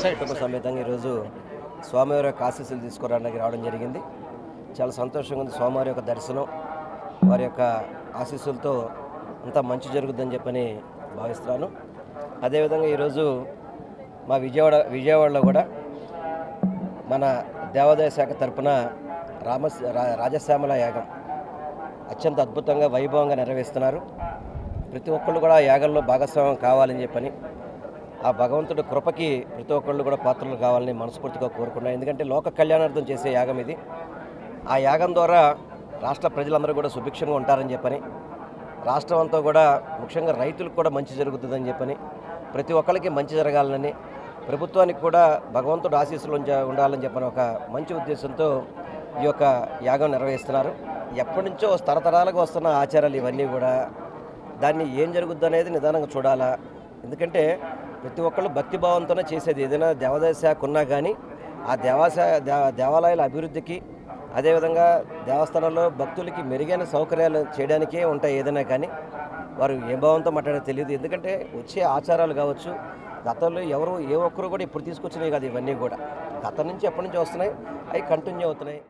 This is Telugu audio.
కుటుంబ సమేతంగా ఈరోజు స్వామివారి యొక్క ఆశీస్సులు తీసుకురావడానికి రావడం జరిగింది చాలా సంతోషంగా ఉంది స్వామివారి యొక్క దర్శనం వారి యొక్క ఆశీస్సులతో అంతా మంచి జరుగుద్దని చెప్పని భావిస్తున్నాను అదేవిధంగా ఈరోజు మా విజయవాడ విజయవాడలో కూడా మన దేవాదాయ శాఖ తరపున రామ రా- రాజశ్యామల యాగం అత్యంత అద్భుతంగా వైభవంగా నెరవేరుస్తున్నారు ప్రతి ఒక్కళ్ళు కూడా ఆ యాగంలో భాగస్వామ్యం కావాలని చెప్పని ఆ భగవంతుడి కృపకి ప్రతి ఒక్కళ్ళు కూడా పాత్రలు కావాలని మనస్ఫూర్తిగా కోరుకున్నాను ఎందుకంటే లోక కళ్యాణార్థం చేసే యాగం ఇది ఆ యాగం ద్వారా రాష్ట్ర ప్రజలందరూ కూడా సుభిక్షంగా ఉంటారని చెప్పని రాష్ట్రం అంతా కూడా ముఖ్యంగా రైతులకు కూడా మంచి జరుగుతుందని చెప్పని ప్రతి ఒక్కరికి మంచి జరగాలని ప్రభుత్వానికి కూడా భగవంతుడు ఆశీస్సులు ఉంచ- ఉండాలని చెప్పని ఒక మంచి ఉద్దేశంతో ఈ యొక్క యాగం నిర్వహిస్తున్నారు ఎప్పటి నుంచో తరతరాలుగా వస్తున్న ఆచారాలు ఇవన్నీ కూడా దాన్ని ఏం జరుగుద్ది అనేది నిదానంగా చూడాలా ఎందుకంటే ప్రతి ఒక్కళ్ళు భక్తిభావంతోనే చేసేది ఏదైనా దేవాదాయ శాఖ ఉన్నా కానీ ఆ దేవాశా దేవ- దేవాలయాల అభివృద్ధికి అదేవిధంగా దేవస్థానంలో భక్తులకి మెరుగైన సౌకర్యాలు చేయడానికే ఉంటాయి ఏదైనా కానీ వారు ఏ భావంతో మాట్లాడే తెలియదు ఎందుకంటే వచ్చే ఆచారాలు కావచ్చు గతంలో ఎవరు ఏ ఒక్కరు కూడా ఇప్పుడు తీసుకొచ్చినాయి కాదు ఇవన్నీ కూడా గతం నుంచి ఎప్పటి నుంచి వస్తున్నాయి అవి కంటిన్యూ అవుతున్నాయి